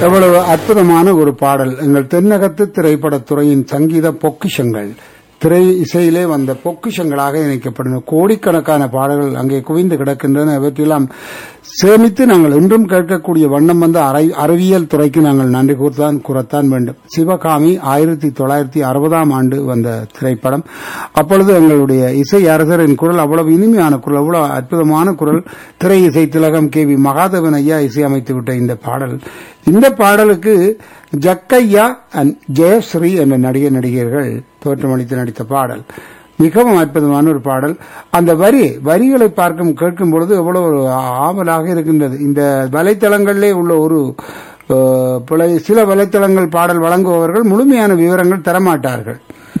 எவ்வளவு அற்புதமான ஒரு பாடல் எங்கள் தென்னகத்து திரைப்படத் துறையின் சங்கீத பொக்கிஷங்கள் திரை இசையிலே வந்த பொக்கிஷங்களாக இணைக்கப்படுகிற கோடிக்கணக்கான பாடல்கள் அங்கே குவிந்து கிடக்கின்றன இவற்றெல்லாம் சேமித்து நாங்கள் இன்றும் கேட்கக்கூடிய வண்ணம் வந்த அறை- அறிவியல் துறைக்கு நாங்கள் நன்றி கூறத்தான் கூறத்தான் வேண்டும் சிவகாமி ஆயிரத்தி தொள்ளாயிரத்தி அறுபதாம் ஆண்டு வந்த திரைப்படம் அப்பொழுது எங்களுடைய இசை அரசரின் குரல் அவ்வளவு இனிமையான குரல் அவ்வளவு அற்புதமான குரல் திரை இசை திலகம் கே வி மகாதேவன் ஐயா இசையமைத்து விட்ட இந்த பாடல் இந்த பாடலுக்கு ஜக்கையா அண்ட் ஜெயஸ்ரீ என்ற நடிகர் நடிகர்கள் தோற்றமளித்து நடித்த பாடல் மிகவும் அற்புதமான ஒரு பாடல் அந்த வரி வரிகளை பார்க்கும் கேட்கும் பொழுது எவ்வளவு ஒரு ஆவலாக இருக்கின்றது இந்த வலைத்தளங்களிலே உள்ள ஒரு அஹ், பிழை சில வலைத்தளங்கள் பாடல் வழங்குபவர்கள் முழுமையான விவரங்கள் தரமாட்டார்கள்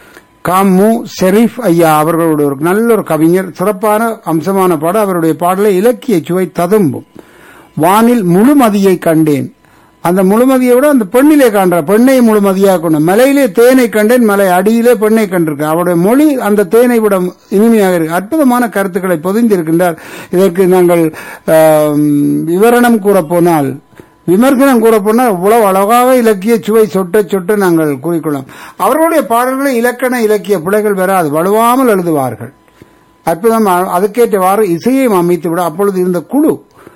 காமு ஷெரீப் ஐயா அவர்களோட ஒரு நல்ல ஒரு கவிஞர் சிறப்பான அம்சமான பாடல் அவருடைய பாடலை இலக்கிய சுவை ததும்பும் வானில் முழுமதியை கண்டேன் அந்த முழுமதியை விட அந்த பெண்ணிலே காண்ற பெண்ணை முழுமதியாக கொண்ட மலையிலே தேனை கண்டேன் மலை அடியிலே பெண்ணை கண்டிருக்க அவருடைய மொழி அந்த தேனை விட இனிமையாக இருக்கு அற்புதமான கருத்துக்களை பொதிந்திருக்கின்றார் இதற்கு நாங்கள் ஆம், விவரணம் கூற போனால் விமர்சனம் கூற போனால் இவ்வளவு அழகாக இலக்கிய சுவை சொட்ட சொட்ட நாங்கள் கூறிக்கொள்ளலாம் அவர்களுடைய பாடல்களை இலக்கண இலக்கிய பிழைகள் வராது வலுவாமல் எழுதுவார்கள் அற்புதம் அதுக்கேற்றவாறு இசையையும் அமைத்து விட அப்பொழுது இருந்த குழு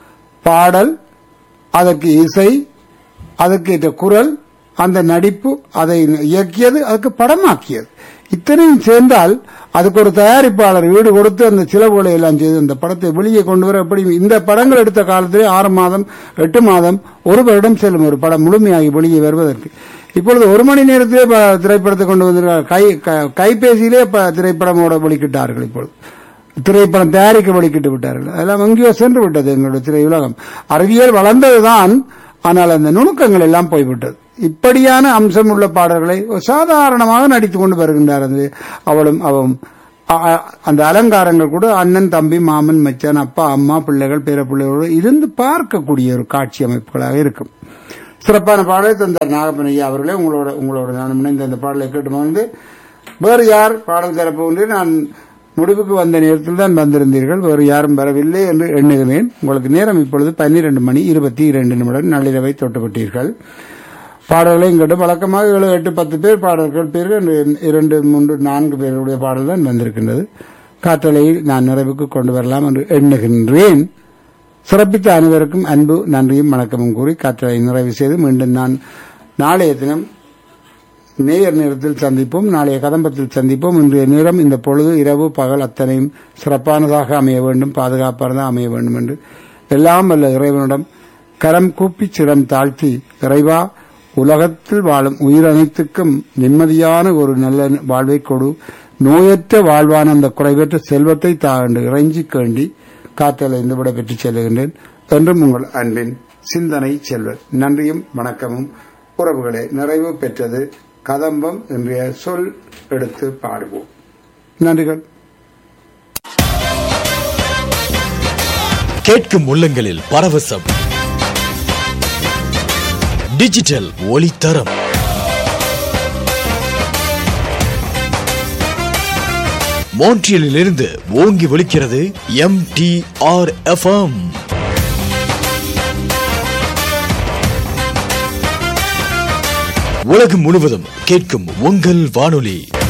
பாடல் அதற்கு இசை அதற்கேற்ற குரல் அந்த நடிப்பு அதை இயக்கியது அதுக்கு படமாக்கியது இத்தனையும் சேர்ந்தால் அதுக்கு ஒரு தயாரிப்பாளர் வீடு கொடுத்து அந்த செலவுகளை எல்லாம் செய்து அந்த படத்தை வெளியே கொண்டு வர எப்படி இந்த படங்கள் எடுத்த காலத்திலே ஆறு மாதம் எட்டு மாதம் ஒரு வருடம் செல்லும் ஒரு படம் முழுமையாகி வெளியே வருவதற்கு இப்பொழுது ஒரு மணி நேரத்திலே ப- திரைப்படத்தை கொண்டு வந்திருக்கிறார் கை க- கைபேசியிலே ப- திரைப்படமோட வெளிக்கிட்டார்கள் இப்பொழுது திரைப்படம் தயாரிக்க வழிகிட்டு விட்டார்கள் அதெல்லாம் எங்கேயோ சென்று விட்டது எங்களுடைய திரையுலகம் அறிவியல் வளர்ந்ததுதான் ஆனால் அந்த நுணுக்கங்கள் எல்லாம் போய்விட்டது இப்படியான அம்சம் உள்ள பாடல்களை சாதாரணமாக நடித்துக் கொண்டு வருகின்றார் அது அவளும் அவன் அ- அ- அந்த அலங்காரங்கள் கூட அண்ணன் தம்பி மாமன் மச்சான் அப்பா அம்மா பிள்ளைகள் பேர பிள்ளைகளோடு இருந்து பார்க்கக்கூடிய ஒரு காட்சி அமைப்புகளாக இருக்கும் சிறப்பான பாடலை தந்தார் நாகப்பன் ஐயா அவர்களே உங்களோட உங்களோட நான் இணைந்த அந்த பாடலை கேட்டு மகிழ்ந்து வேறு யார் பாடல் தரப்போன்று நான் முடிவுக்கு வந்த நேரத்தில் தான் வந்திருந்தீர்கள் வேறு யாரும் வரவில்லை என்று எண்ணுகிறேன் உங்களுக்கு நேரம் இப்பொழுது பன்னிரண்டு மணி இருபத்தி இரண்டு நிமிடம் நள்ளிரவை தொட்டுவிட்டீர்கள் பாடல்களை எங்கிட்ட வழக்கமாக ஏழு எட்டு பத்து பேர் பாடல்கள் பேர் இரண்டு மூன்று நான்கு பேருடைய பாடல் தான் வந்திருக்கின்றது காற்றலையில் நான் நிறைவுக்கு கொண்டு வரலாம் என்று எண்ணுகின்றேன் சிறப்பித்த அனைவருக்கும் அன்பு நன்றியும் வணக்கமும் கூறி காற்றலை நிறைவு செய்து மீண்டும் நான் நாளைய தினம் நேயர் நேரத்தில் சந்திப்போம் நாளைய கதம்பத்தில் சந்திப்போம் இன்றைய நேரம் இந்த பொழுது இரவு பகல் அத்தனையும் சிறப்பானதாக அமைய வேண்டும் பாதுகாப்பானதாக அமைய வேண்டும் என்று எல்லாம் வல்ல இறைவனிடம் கரம் கூப்பி சிரம் தாழ்த்தி இறைவா உலகத்தில் வாழும் உயிர் அனைத்துக்கும் நிம்மதியான ஒரு நல்ல வாழ்வை கொடு நோயற்ற வாழ்வான அந்த குறைவற்ற செல்வத்தை தாண்டு இறைஞ்சி கேண்டி காத்தலை இந்த விட பெற்றுச் செல்லுகின்றேன் என்றும் உங்கள் அன்பின் சிந்தனை செல்வன் நன்றியும் வணக்கமும் உறவுகளே நிறைவு பெற்றது கதம்பம் என்ற சொல் எடுத்து பாடுவோம் நன்றிகள் கேட்கும் உள்ளங்களில் பரவசம் டிஜிட்டல் ஒளித்தரம் மோன்ட்ரியலிலிருந்து ஓங்கி ஒலிக்கிறது எம் டி ஆர் எஃப்எம் உலகம் முழுவதும் கேட்கும் உங்கள் வானொலி